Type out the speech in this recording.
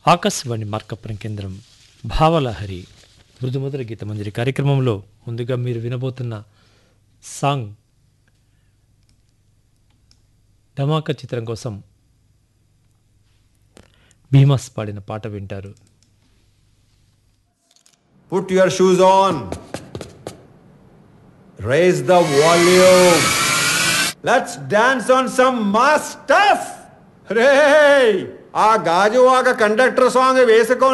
ఆకాశవాణి మార్కపురం కేంద్రం భావలహరి మృదుమధుర గీతమంజరి కార్యక్రమంలో ముందుగా మీరు వినబోతున్న సాంగ్ ధమాకా చిత్రం కోసం భీమస్ పాడిన పాట వింటారు Put your shoes on. Raise the volume. Let's dance on some mass stuff. రే ఆ గాజువాక కండక్టర్ సాంగ్ వేసుకోండి